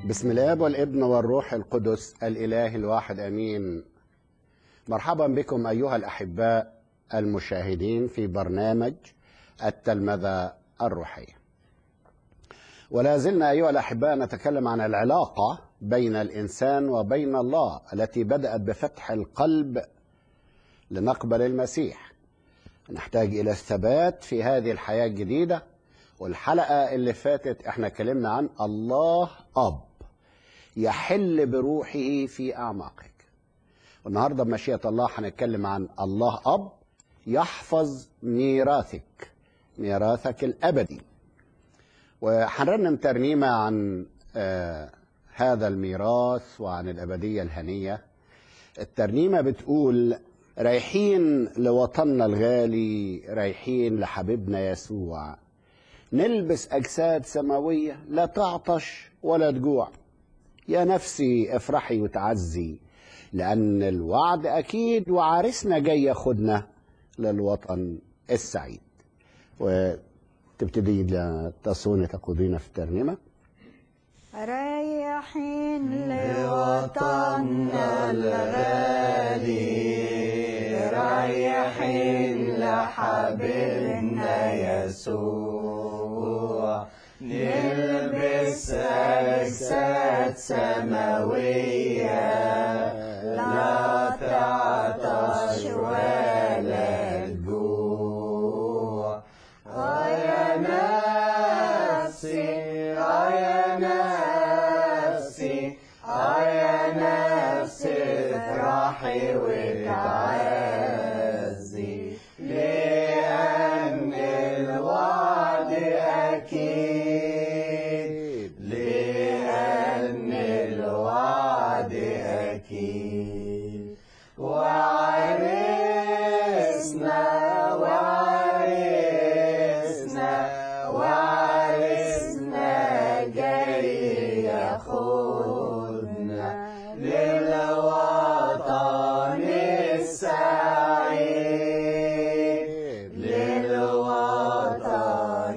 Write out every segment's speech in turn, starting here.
بسم الاب والابن والروح القدس الاله الواحد امين مرحبا بكم ايها الاحباء المشاهدين في برنامج التلمذه الروحيه ولا زلنا ايها الاحباء نتكلم عن العلاقه بين الانسان وبين الله التي بدات بفتح القلب لنقبل المسيح نحتاج الى الثبات في هذه الحياه الجديده والحلقه اللي فاتت احنا اتكلمنا عن الله اب يحل بروحه في اعماقك والنهارده بمشيئه الله هنتكلم عن الله اب يحفظ ميراثك ميراثك الابدي وهنرنم ترنيمه عن آه هذا الميراث وعن الابديه الهنيه الترنيمه بتقول رايحين لوطننا الغالي رايحين لحبيبنا يسوع نلبس اجساد سماويه لا تعطش ولا تجوع يا نفسي افرحي وتعزي لأن الوعد أكيد وعرسنا جاي ياخدنا للوطن السعيد وتبتدي تصوني تقودينا في الترنيمة رايحين لوطننا الغالي رايحين لحبيبنا يسوع نلبس أجساد سماوية لا تعطش ولا تجوع آه يا نفسي آه يا نفسي آه يا نفسي افرحي وتعزي لأن الوعد أكيد لأن الوعد أكيد وعرسنا وعرسنا وعرسنا جاي ياخدنا للوطن السعيد للوطن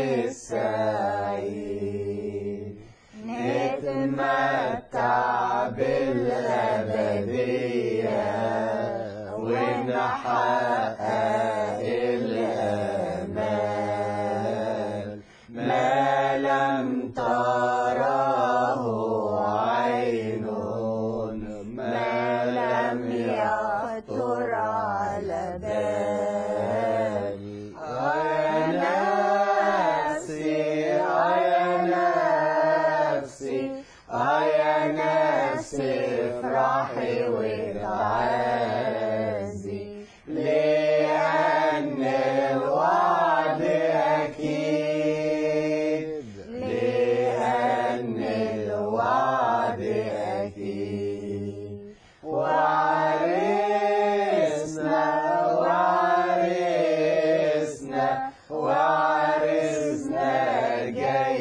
السعيد نتمتع بالأبدية ونحقق الأمال ما لم تراه عين ما لم يخطر على بال آه يا نفسي آه يا نفسي آه يا نفسي افرحي وتعزي لأن الوعد أكيد لأن الوعد أكيد وعرسنا وعرسنا وعرسنا جاي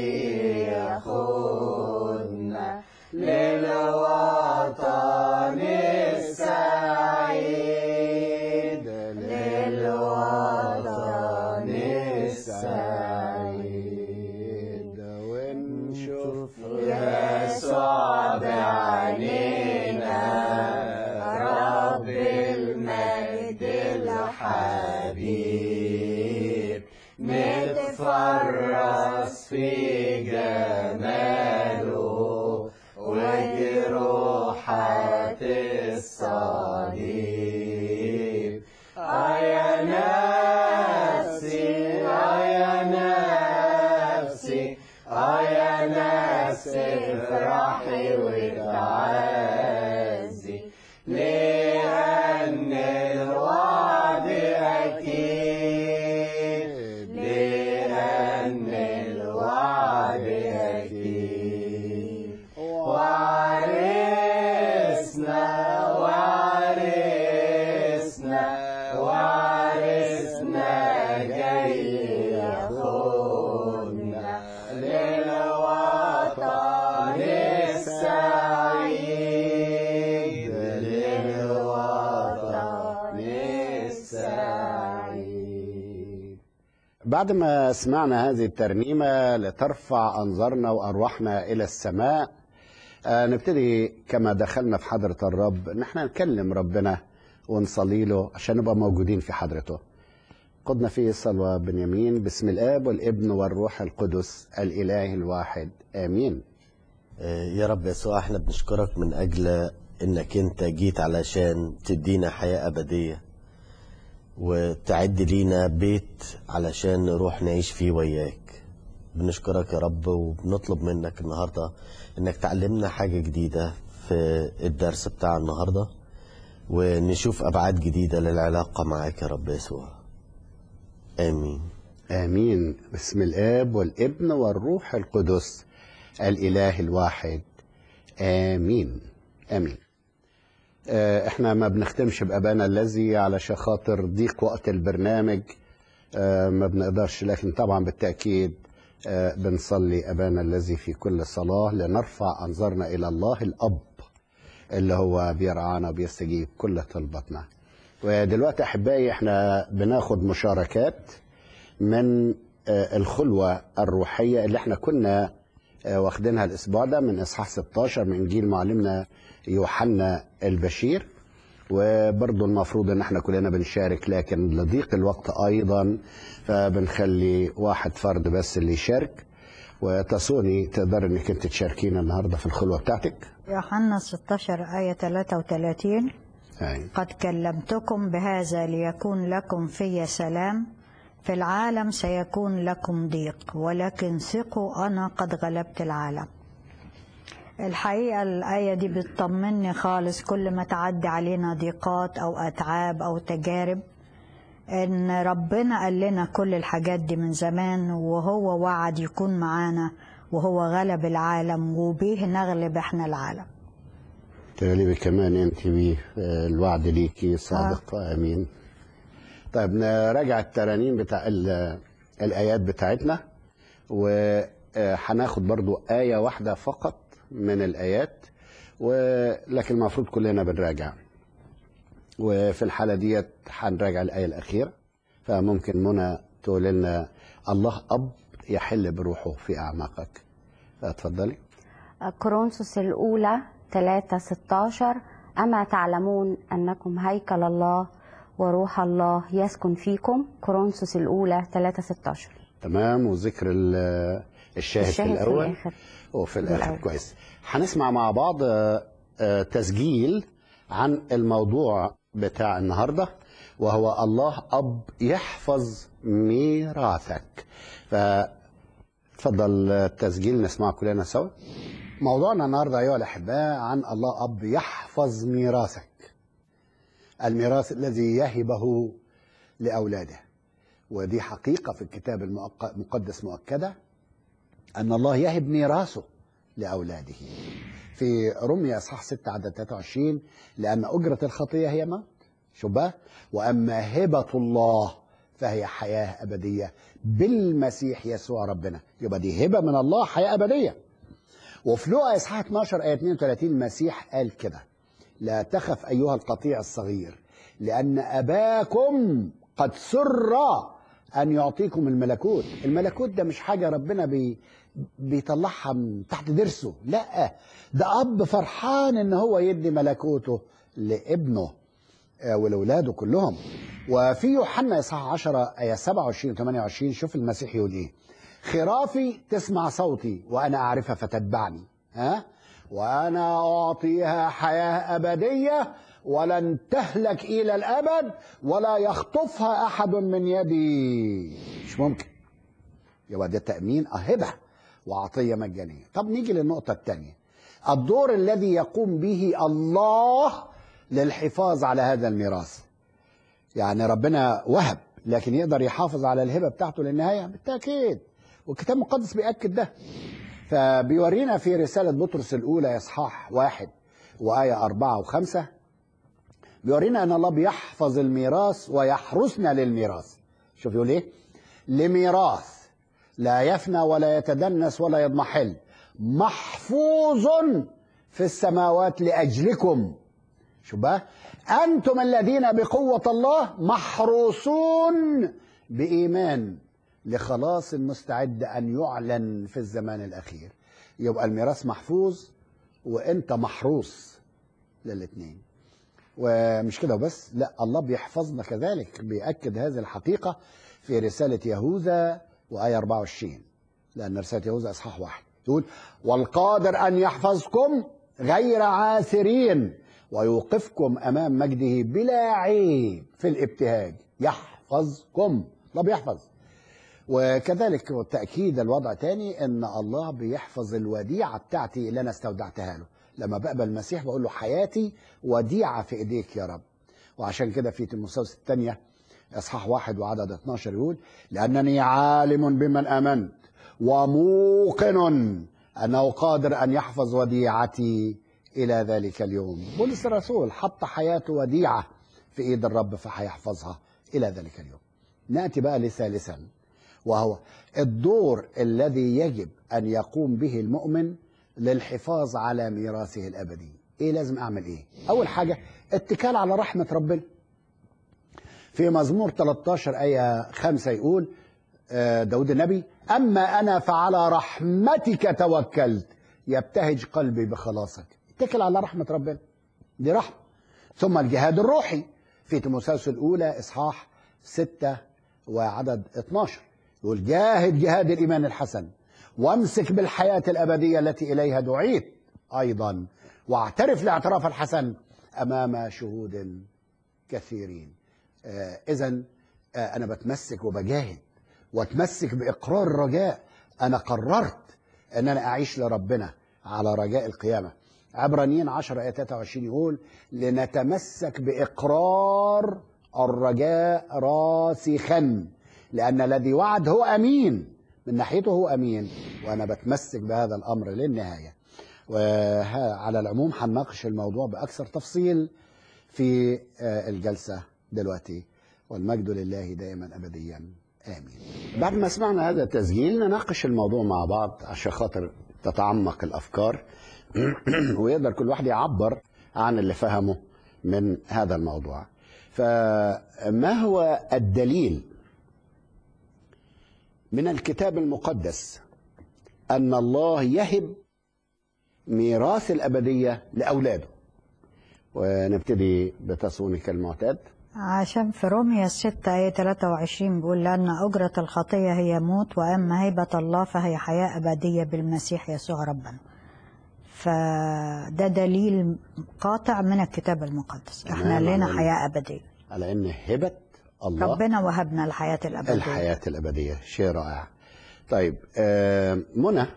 ياخدنا للوطن السعيد للوطن السعيد ونشوف يسوع بعينينا رب المجد الحبيب نتفرس في جماله وجروحات الصليب آه يا نفسي آه يا نفسي آه يا نفسي افرحي وتعزي لأن الوعد أكيد لأن الوعد أكيد وعرسنا وعرسنا وعرسنا جاي ياخدنا للوطن السعيد للوطن السعيد بعد ما سمعنا هذه الترنيمة لترفع أنظارنا وأرواحنا إلى السماء آه نبتدي كما دخلنا في حضرة الرب ان احنا نكلم ربنا ونصلي له عشان نبقى موجودين في حضرته قدنا في صلوة بنيامين باسم الآب والابن والروح القدس الإله الواحد آمين يا رب يسوع احنا بنشكرك من اجل انك انت جيت علشان تدينا حياة ابدية وتعد لينا بيت علشان نروح نعيش فيه وياك بنشكرك يا رب وبنطلب منك النهاردة انك تعلمنا حاجة جديدة في الدرس بتاع النهاردة ونشوف ابعاد جديدة للعلاقة معاك يا رب يسوع امين آمين باسم الآب والابن والروح القدس الإله الواحد آمين آمين آه، احنا ما بنختمش بأبانا الذي علشان خاطر ضيق وقت البرنامج آه، ما بنقدرش لكن طبعا بالتأكيد آه، بنصلي أبانا الذي في كل صلاة لنرفع أنظارنا إلى الله الأب اللي هو بيرعانا وبيستجيب كل طلباتنا ودلوقتي أحبائي احنا بناخد مشاركات من آه، الخلوة الروحية اللي احنا كنا آه، واخدينها الأسبوع ده من إصحاح 16 من إنجيل معلمنا يوحنا البشير وبرضه المفروض ان احنا كلنا بنشارك لكن لضيق الوقت ايضا فبنخلي واحد فرد بس اللي يشارك وتصوني تقدر انك انت تشاركينا النهارده في الخلوه بتاعتك يوحنا 16 آية 33 أي. قد كلمتكم بهذا ليكون لكم في سلام في العالم سيكون لكم ضيق ولكن ثقوا أنا قد غلبت العالم الحقيقة الآية دي بتطمني خالص كل ما تعدي علينا ضيقات أو أتعاب أو تجارب إن ربنا قال لنا كل الحاجات دي من زمان وهو وعد يكون معانا وهو غلب العالم وبيه نغلب احنا العالم تغلبي كمان انت بيه آه، الوعد ليكي صادق آه. امين طيب نراجع الترانيم بتاع ال- الايات بتاعتنا وهناخد برضو ايه واحده فقط من الايات ولكن المفروض كلنا بنراجع وفي الحاله ديت هنراجع الايه الاخيره فممكن منى تقول لنا الله اب يحل بروحه في اعماقك اتفضلي كورنثوس الأولى 3 16 أما تعلمون أنكم هيكل الله وروح الله يسكن فيكم كورنثوس الأولى 3 16 تمام وذكر ال- الشاهد, الشاهد في في الاول الآخر. وفي الاخر الأول. كويس هنسمع مع بعض آه، آه، تسجيل عن الموضوع بتاع النهارده وهو الله اب يحفظ ميراثك فتفضل التسجيل نسمعه كلنا سوا موضوعنا النهارده ايها الاحباء عن الله اب يحفظ ميراثك الميراث الذي يهبه لاولاده ودي حقيقة في الكتاب المؤق- المقدس مؤكدة أن الله يهب ميراثه لأولاده في رمي أصحاح 6 عدد 23 لأن أجرة الخطية هي موت شوف بقى وأما هبة الله فهي حياة أبدية بالمسيح يسوع ربنا يبقى دي هبة من الله حياة أبدية وفي لوقا إصحاح 12 آية 32 المسيح قال كده لا تخف أيها القطيع الصغير لأن أباكم قد سر أن يعطيكم الملكوت الملكوت ده مش حاجة ربنا بي بيطلعها من تحت ضرسه لا ده أب فرحان إن هو يدي ملكوته لابنه آه، ولولاده كلهم وفي يوحنا إصحاح 10 آية 27 و 28 شوف المسيح يقول إيه خرافي تسمع صوتي وأنا أعرفها فتتبعني ها وأنا أعطيها حياة أبدية ولن تهلك إلى الأبد ولا يخطفها أحد من يدي مش ممكن يبقى ده تأمين أهبة وعطية مجانية طب نيجي للنقطة الثانية الدور الذي يقوم به الله للحفاظ على هذا الميراث يعني ربنا وهب لكن يقدر يحافظ على الهبة بتاعته للنهاية بالتأكيد والكتاب المقدس بيأكد ده فبيورينا في رسالة بطرس الأولى إصحاح واحد وآية أربعة وخمسة بيورينا أن الله بيحفظ الميراث ويحرسنا للميراث شوف يقول إيه لميراث لا يفنى ولا يتدنس ولا يضمحل محفوظ في السماوات لأجلكم شوف بقى أنتم الذين بقوة الله محروسون بإيمان لخلاص مستعد أن يعلن في الزمان الأخير يبقى الميراث محفوظ وانت محروس للاثنين ومش كده وبس لا الله بيحفظنا كذلك بيأكد هذه الحقيقة في رسالة يهوذا وآية 24 لأن رسالة يهوذا إصحاح واحد يقول والقادر أن يحفظكم غير عاثرين ويوقفكم أمام مجده بلا عيب في الابتهاج يحفظكم الله بيحفظ وكذلك تأكيد الوضع تاني أن الله بيحفظ الوديعة بتاعتي اللي أنا استودعتها له لما بقبل المسيح بقول له حياتي وديعة في إيديك يا رب وعشان كده في تيموثاوس الثانية إصحاح واحد وعدد 12 يقول لأنني عالم بمن آمنت وموقن أنه قادر أن يحفظ وديعتي إلى ذلك اليوم بولس الرسول حط حياته وديعة في إيد الرب فهيحفظها إلى ذلك اليوم نأتي بقى لثالثا وهو الدور الذي يجب أن يقوم به المؤمن للحفاظ على ميراثه الأبدي إيه لازم أعمل إيه أول حاجة اتكال على رحمة ربنا في مزمور 13 آية 5 يقول آه، داود النبي أما أنا فعلى رحمتك توكلت يبتهج قلبي بخلاصك اتكل على رحمة ربنا دي رحمة ثم الجهاد الروحي في تيموثاوس الأولى إصحاح 6 وعدد 12 يقول جاهد جهاد الإيمان الحسن وامسك بالحياة الأبدية التي إليها دعيت أيضا واعترف الاعتراف الحسن أمام شهود كثيرين آه إذا آه أنا بتمسك وبجاهد واتمسك بإقرار الرجاء أنا قررت أن أنا أعيش لربنا على رجاء القيامة عبرانيين 10 آية 23 يقول لنتمسك بإقرار الرجاء راسخا لأن الذي وعد هو أمين من ناحيته هو أمين وأنا بتمسك بهذا الأمر للنهاية وعلى العموم هنناقش الموضوع بأكثر تفصيل في آه، الجلسة دلوقتي والمجد لله دائما أبديا آمين بعد ما سمعنا هذا التسجيل نناقش الموضوع مع بعض عشان خاطر تتعمق الأفكار ويقدر كل واحد يعبر عن اللي فهمه من هذا الموضوع فما هو الدليل من الكتاب المقدس أن الله يهب ميراث الأبدية لأولاده ونبتدي بتصونك المعتاد عشان في روميا 6 آية 23 بيقول لأن أجرة الخطية هي موت وأما هيبة الله فهي حياة أبدية بالمسيح يسوع ربنا فده دليل قاطع من الكتاب المقدس احنا تمام، لنا عظيم. حياة أبدية على أن هبة الله ربنا وهبنا الحياة الأبدية الحياة الأبدية شيء رائع طيب آه، منى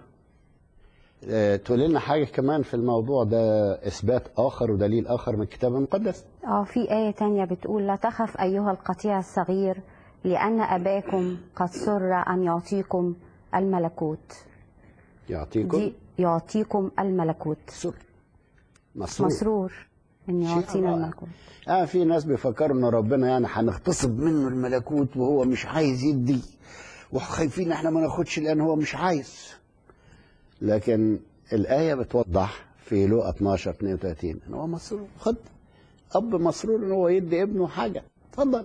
آه، تقول لنا حاجة كمان في الموضوع ده إثبات آخر ودليل آخر من الكتاب المقدس اه في آية تانية بتقول لا تخف أيها القطيع الصغير لأن أباكم قد سر أن يعطيكم الملكوت يعطيكم دي يعطيكم الملكوت سر مسرور مسرور أن شيء يعطينا رائع. الملكوت اه في ناس بيفكروا ان ربنا يعني هنغتصب منه الملكوت وهو مش عايز يدي وخايفين احنا ما ناخدش لان هو مش عايز لكن الآية بتوضح في لوقا 12 32 ان هو مسرور خد اب مسرور ان هو يدي ابنه حاجة اتفضل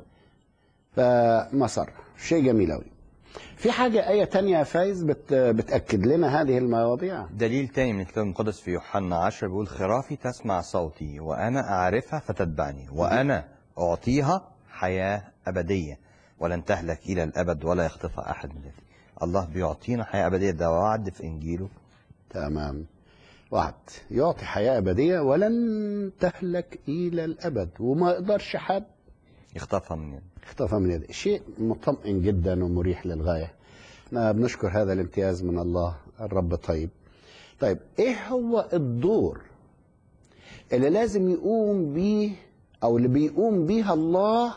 فمسر شيء جميل قوي في حاجة آية تانية يا فايز بت بتأكد لنا هذه المواضيع دليل تاني من الكتاب المقدس في يوحنا 10 بيقول خرافي تسمع صوتي وأنا أعرفها فتتبعني وأنا أعطيها حياة أبدية ولن تهلك إلى الأبد ولا يخطفها أحد من ذلك الله بيعطينا حياة أبدية ده وعد في إنجيله تمام وعد يعطي حياة أبدية ولن تهلك إلى الأبد وما يقدرش حد يخطفها مننا اختفى من يده شيء مطمئن جدا ومريح للغاية احنا بنشكر هذا الامتياز من الله الرب طيب طيب ايه هو الدور اللي لازم يقوم بيه او اللي بيقوم بيها الله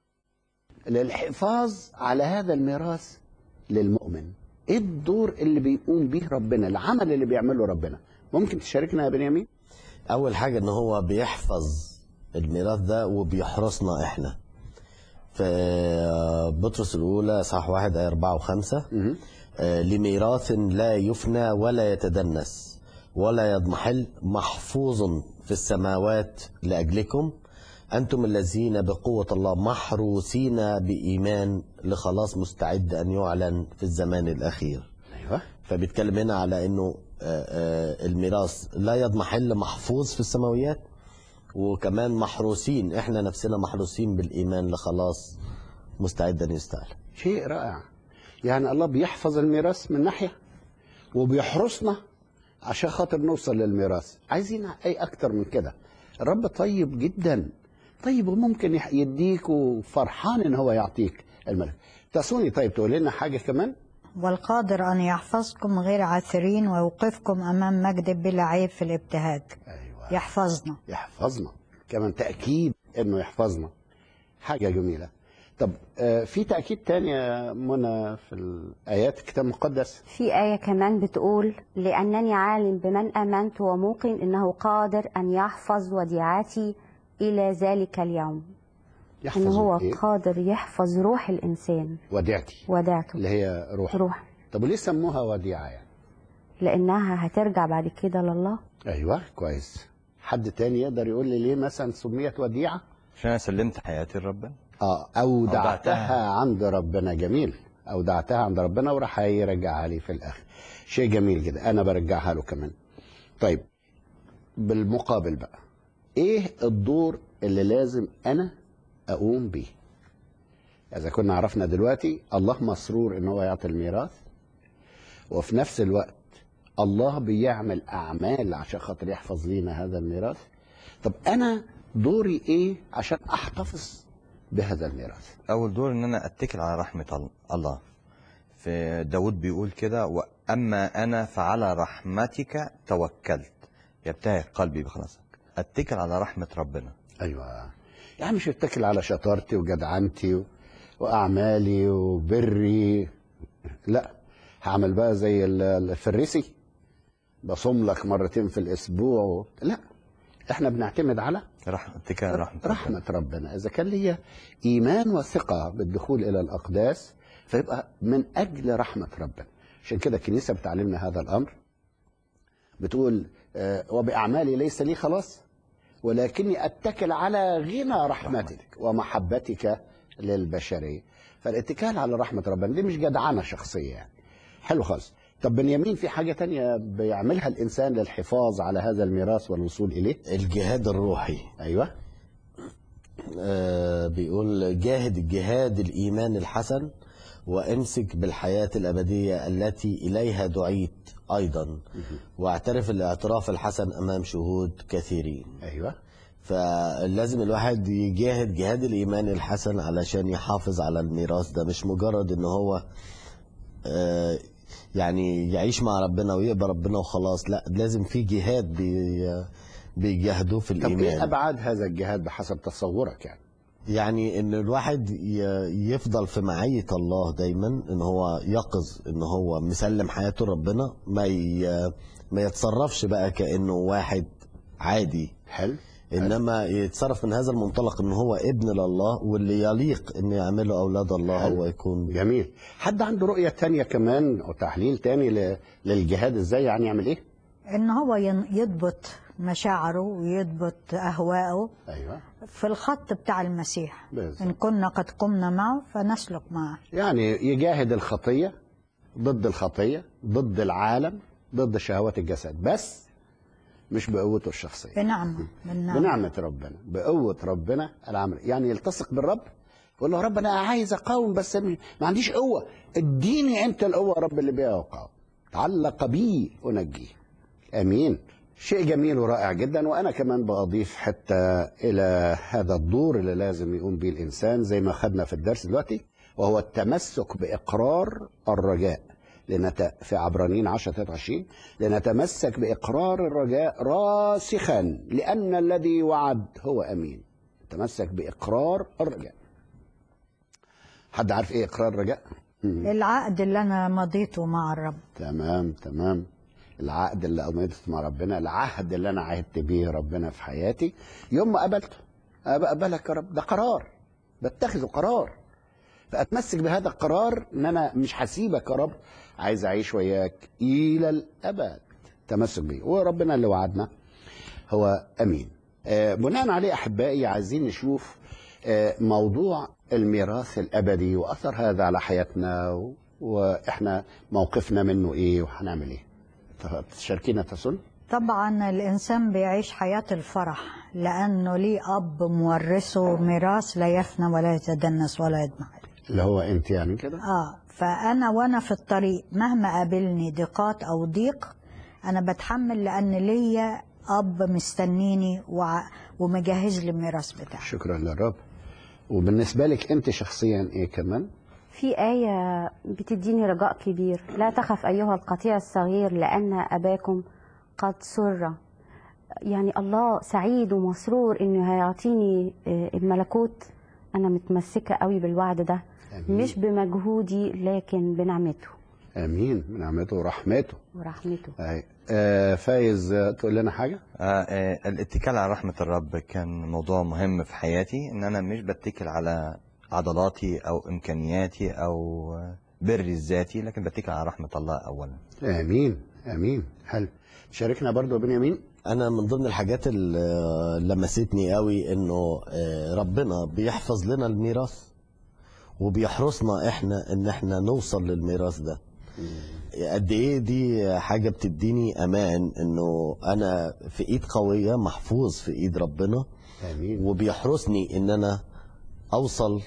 للحفاظ على هذا الميراث للمؤمن ايه الدور اللي بيقوم بيه ربنا العمل اللي بيعمله ربنا ممكن تشاركنا يا بنيامين اول حاجه ان هو بيحفظ الميراث ده وبيحرسنا احنا في بطرس الاولى صح واحد ايه اربعه وخمسه آه، لميراث لا يفنى ولا يتدنس ولا يضمحل محفوظ في السماوات لاجلكم انتم الذين بقوه الله محروسين بايمان لخلاص مستعد ان يعلن في الزمان الاخير ايوه فبيتكلم هنا على انه آه، آه، الميراث لا يضمحل محفوظ في السماويات وكمان محروسين احنا نفسنا محروسين بالايمان لخلاص مستعد ان يستاهل شيء رائع يعني الله بيحفظ الميراث من ناحية وبيحرسنا عشان خاطر نوصل للميراث عايزين اي اكتر من كده الرب طيب جدا طيب وممكن يح- يديك وفرحان ان هو يعطيك الملك تسوني طيب تقول لنا حاجة كمان والقادر أن يحفظكم غير عاثرين ويوقفكم أمام مجد بلا عيب في الابتهاج ايوه يحفظنا يحفظنا كمان تأكيد انه يحفظنا حاجة جميلة طب آه، في تأكيد تاني يا منى في الآيات الكتاب المقدس في آية كمان بتقول لأنني عالم بمن آمنت وموقن إنه قادر أن يحفظ وديعتي إلى ذلك اليوم يحفظ إن هو إيه؟ قادر يحفظ روح الإنسان وديعتي ودعته اللي هي روح روح طب وليه سموها وديعة يعني لأنها هترجع بعد كده لله ايوه كويس حد تاني يقدر يقول لي ليه مثلا سميت وديعة عشان انا سلمت حياتي لربنا اه اودعتها أودعتها. عند ربنا جميل اودعتها عند ربنا وراح هيرجعها لي في الاخر شيء جميل جدا انا برجعها له كمان طيب بالمقابل بقى ايه الدور اللي لازم انا اقوم بيه اذا كنا عرفنا دلوقتي الله مسرور ان هو يعطي الميراث وفي نفس الوقت الله بيعمل اعمال عشان خاطر يحفظ لينا هذا الميراث طب انا دوري ايه عشان احتفظ بهذا الميراث اول دور ان انا اتكل على رحمه ال- الله في داود بيقول كده واما انا فعلى رحمتك توكلت يبتهج قلبي بخلاصك اتكل على رحمه ربنا ايوه يعني مش اتكل على شطارتي وجدعنتي و- واعمالي وبري لا هعمل بقى زي ال- الفريسي بصوم لك مرتين في الاسبوع و... لا احنا بنعتمد على رحمه اتكل على رحمه ربنا رحمة ربنا إذا كان لي إيمان وثقة بالدخول إلى الأقداس فيبقى من أجل رحمة ربنا عشان كده الكنيسة بتعلمنا هذا الأمر بتقول آه، وبأعمالي ليس لي خلاص ولكني أتكل على غنى رحمتك ومحبتك للبشرية فالاتكال على رحمة ربنا دي مش جدعنة شخصية يعني حلو خالص طب بنيامين في حاجة تانية بيعملها الإنسان للحفاظ على هذا الميراث والوصول إليه الجهاد الروحي أيوه آه، بيقول جاهد الجهاد الإيمان الحسن وامسك بالحياة الأبدية التي إليها دعيت أيضا واعترف الاعتراف الحسن أمام شهود كثيرين أيوه فلازم الواحد يجاهد جهاد الإيمان الحسن علشان يحافظ على الميراث ده مش مجرد إن هو آه، يعني يعيش مع ربنا ويقبل ربنا وخلاص لا لازم في جهاد بي بيجاهدوه في طب ايه الإيمان ابعاد هذا الجهاد بحسب تصورك يعني يعني ان الواحد ي- يفضل في معية الله دايما ان هو يقظ ان هو مسلم حياته لربنا ما ي- ما يتصرفش بقى كانه واحد عادي حلو انما يتصرف من هذا المنطلق ان هو ابن لله واللي يليق ان يعمله اولاد الله حلو. هو يكون جميل حد عنده رؤية تانية كمان او تحليل تاني ل- للجهاد ازاي يعني يعمل ايه إن هو ين- يضبط مشاعره ويضبط أهواءه ايوه في الخط بتاع المسيح بالظبط. إن كنا قد قمنا معه فنسلك معه يعني يجاهد الخطية ضد الخطية ضد العالم ضد شهوات الجسد بس مش بقوته الشخصية بنعمة بالنعمة بنعمة ربنا بقوة ربنا العمل يعني يلتصق بالرب يقول له يا رب انا عايز اقاوم بس م- ما عنديش قوة اديني انت القوة يا رب اللي بيها اقاوم تعلق بي انجيه امين شيء جميل ورائع جدا وانا كمان بضيف حتى الى هذا الدور اللي لازم يقوم به الانسان زي ما خدنا في الدرس دلوقتي وهو التمسك باقرار الرجاء لنت... في عبرانيين 10 23 لنتمسك باقرار الرجاء راسخا لان الذي وعد هو امين تمسك باقرار الرجاء حد عارف ايه اقرار الرجاء مم. العقد اللي أنا مضيته مع الرب تمام تمام العقد اللي أمضيته مع ربنا العهد اللي أنا عهدت بيه ربنا في حياتي يوم ما قبلته أبقى أقبلك يا رب ده قرار بتخذه قرار فأتمسك بهذا القرار إن أنا مش هسيبك يا رب عايز أعيش وياك إلى الأبد تمسك بيه وربنا اللي وعدنا هو أمين آه، بناء عليه أحبائي عايزين نشوف آه، موضوع الميراث الأبدي وأثر هذا على حياتنا و- وإحنا موقفنا منه إيه وهنعمل إيه تشاركينا تسل طبعا الإنسان بيعيش حياة الفرح لأنه ليه أب مورثه ميراث لا يفنى ولا يتدنس ولا يضمحل اللي هو انت يعني كده آه فأنا وأنا في الطريق مهما قابلني ضيقات أو ضيق أنا بتحمل لأن ليا أب مستنيني وع- ومجهز لي الميراث بتاعي شكرا للرب وبالنسبه لك انت شخصيا ايه كمان في آية بتديني رجاء كبير لا تخف أيها القطيع الصغير لأن أباكم قد سر يعني الله سعيد ومسرور إنه هيعطيني آه، الملكوت أنا متمسكة قوي بالوعد ده آمين. مش بمجهودي لكن بنعمته امين من نعمته ورحمته ورحمته أي. آه فايز آه، تقول لنا حاجه آه، آه، الاتكال على رحمة الرب كان موضوع مهم في حياتي ان انا مش بتكل على عضلاتي او امكانياتي او آه، بري الذاتي لكن بتكل على رحمة الله اولا امين امين حلو شاركنا برضو يا بنيامين انا من ضمن الحاجات اللي لمستني قوي انه آه، ربنا بيحفظ لنا الميراث وبيحرصنا احنا ان احنا نوصل للميراث ده قد ايه دي حاجه بتديني امان انه انا في ايد قويه محفوظ في ايد ربنا امين وبيحرسني ان انا اوصل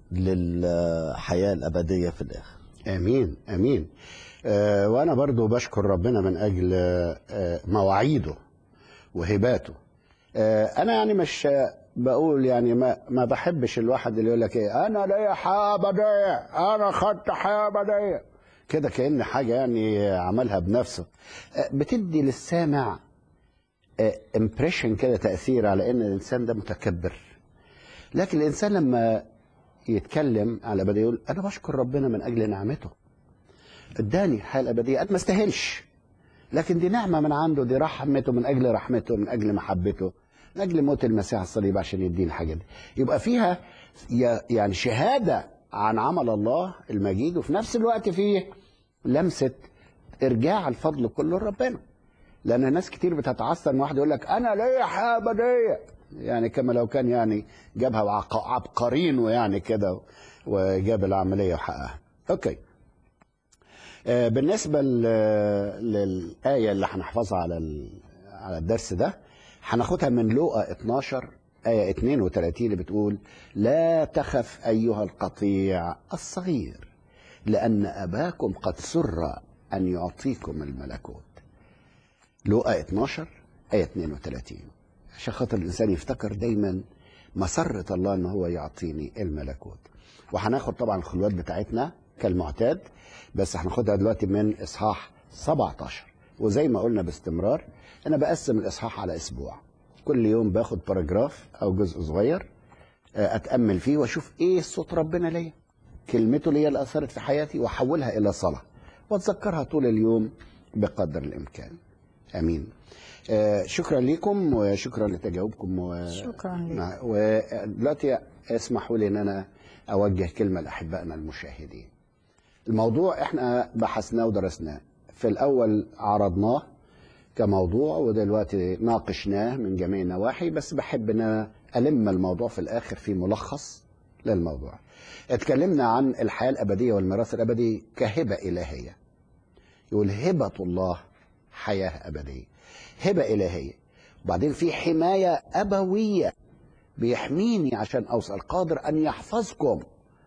للحياه الابديه في الاخر امين امين آه وانا برضو بشكر ربنا من اجل آه مواعيده وهباته آه انا يعني مش آه، بقول يعني ما ما بحبش الواحد اللي يقول لك ايه انا ليا حياه ابديه انا خدت حياه ابديه كده كان حاجه يعني عملها بنفسه آه بتدي للسامع امبريشن كده تاثير على ان الانسان ده متكبر لكن الانسان لما يتكلم على الابديه يقول انا بشكر ربنا من اجل نعمته اداني الحياه الابديه انا ما استاهلش لكن دي نعمه من عنده دي رحمته من اجل رحمته من اجل محبته من اجل موت المسيح على الصليب عشان يديني الحاجه دي يبقى فيها ي- يعني شهاده عن عمل الله المجيد وفي نفس الوقت فيه لمسه ارجاع الفضل كله لربنا لان ناس كتير بتتعثر ان واحد يقول لك انا ليا حياه ابديه يعني كما لو كان يعني جابها وعق- عبقرينه يعني كده وجاب العمليه وحققها اوكي آه، بالنسبه ل- للايه اللي هنحفظها على ال- على الدرس ده هناخدها من لوقا 12 آية 32 اللي بتقول لا تخف أيها القطيع الصغير لأن أباكم قد سر أن يعطيكم الملكوت لوقا 12 آية 32 عشان خاطر الإنسان يفتكر دايما مسرة الله إن هو يعطيني الملكوت وهناخد طبعا الخلوات بتاعتنا كالمعتاد بس هناخدها دلوقتي من إصحاح 17 وزي ما قلنا باستمرار أنا بقسم الإصحاح على أسبوع كل يوم باخد باراجراف أو جزء صغير آه، أتأمل فيه وأشوف إيه صوت ربنا ليا كلمته ليا اللي أثرت في حياتي وأحولها إلى صلاة وأتذكرها طول اليوم بقدر الإمكان امين آه شكرا لكم وشكرا لتجاوبكم و... شكرا لك. مع- ودلوقتي اسمحوا لي ان انا اوجه كلمه لاحبائنا المشاهدين الموضوع احنا بحثناه ودرسناه في الاول عرضناه كموضوع ودلوقتي ناقشناه من جميع النواحي بس بحب ان انا الم الموضوع في الاخر في ملخص للموضوع اتكلمنا عن الحياه الابديه والميراث الابدي كهبه الهيه يقول هبه الله حياه ابديه هبه الهيه وبعدين في حمايه ابويه بيحميني عشان اوصل قادر ان يحفظكم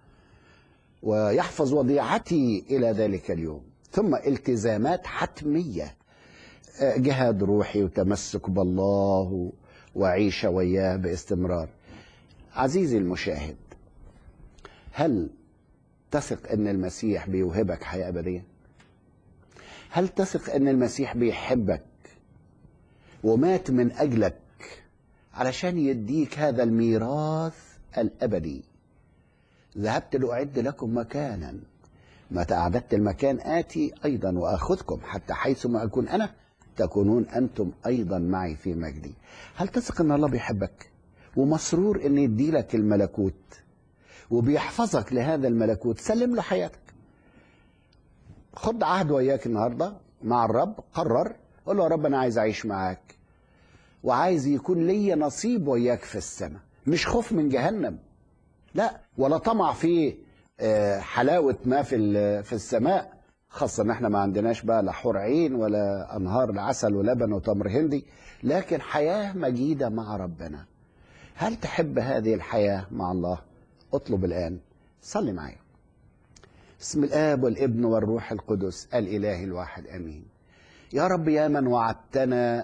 ويحفظ وضيعتي الى ذلك اليوم ثم التزامات حتميه آه، جهاد روحي وتمسك بالله وعيشه وياه باستمرار عزيزي المشاهد هل تثق ان المسيح بيوهبك حياه ابديه هل تثق ان المسيح بيحبك ومات من اجلك علشان يديك هذا الميراث الابدي ذهبت لاعد لكم مكانا متى اعددت المكان اتي ايضا واخذكم حتى حيثما اكون انا تكونون انتم ايضا معي في مجدي هل تثق ان الله بيحبك ومسرور ان يديلك الملكوت وبيحفظك لهذا الملكوت سلم له حياتك خد عهد وياك النهارده مع الرب قرر قول له يا رب انا عايز اعيش معاك وعايز يكون ليا نصيب وياك في السماء مش خوف من جهنم لا ولا طمع في آه، حلاوه ما في ال- في السماء خاصة ان احنا ما عندناش بقى لا حور عين ولا انهار لعسل ولبن وتمر هندي لكن حياة مجيدة مع ربنا هل تحب هذه الحياة مع الله اطلب الآن صلي معايا بسم الآب والابن والروح القدس الإله الواحد أمين يا رب يا من وعدتنا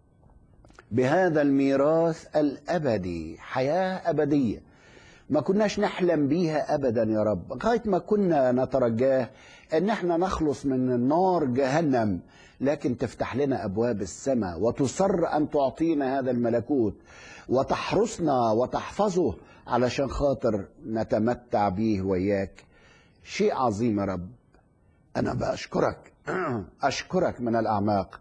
بهذا الميراث الأبدي حياة أبدية ما كناش نحلم بيها أبدا يا رب غاية ما كنا نترجاه أن احنا نخلص من النار جهنم لكن تفتح لنا أبواب السماء وتصر أن تعطينا هذا الملكوت وتحرسنا وتحفظه علشان خاطر نتمتع بيه وياك شيء عظيم يا رب أنا بأشكرك أشكرك من الأعماق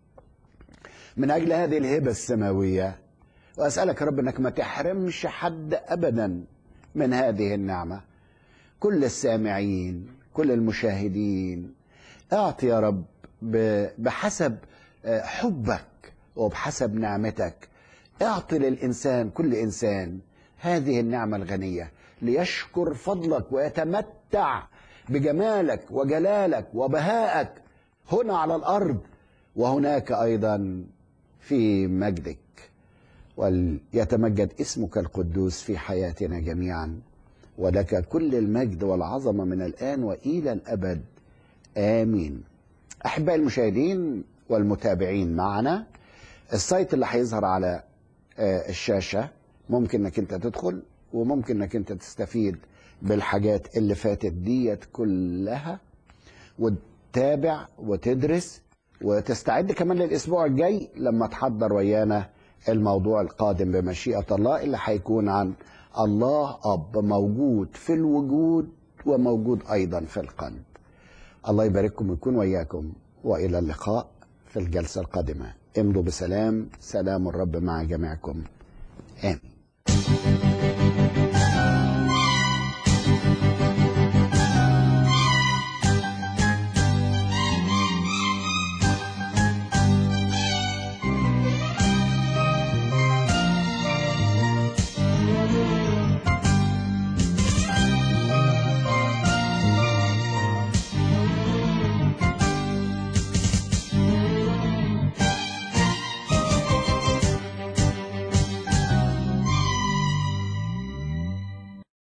من أجل هذه الهبة السماوية وأسألك يا رب أنك ما تحرمش حد أبدا من هذه النعمة كل السامعين كل المشاهدين اعطي يا رب ب- بحسب آه، حبك وبحسب نعمتك اعطي للإنسان كل إنسان هذه النعمة الغنية ليشكر فضلك ويتمتع بجمالك وجلالك وبهائك هنا على الأرض وهناك أيضا في مجدك وليتمجد اسمك القدوس في حياتنا جميعا ولك كل المجد والعظمه من الان والى الابد امين. احبائي المشاهدين والمتابعين معنا السايت اللي هيظهر على آه، الشاشه ممكن انك انت تدخل وممكن انك انت تستفيد بالحاجات اللي فاتت ديت كلها وتتابع وتدرس وتستعد كمان للاسبوع الجاي لما تحضر ويانا الموضوع القادم بمشيئه الله اللي هيكون عن الله اب موجود في الوجود وموجود ايضا في القلب. الله يبارككم ويكون وياكم والى اللقاء في الجلسه القادمه. امضوا بسلام سلام الرب مع جميعكم. امين.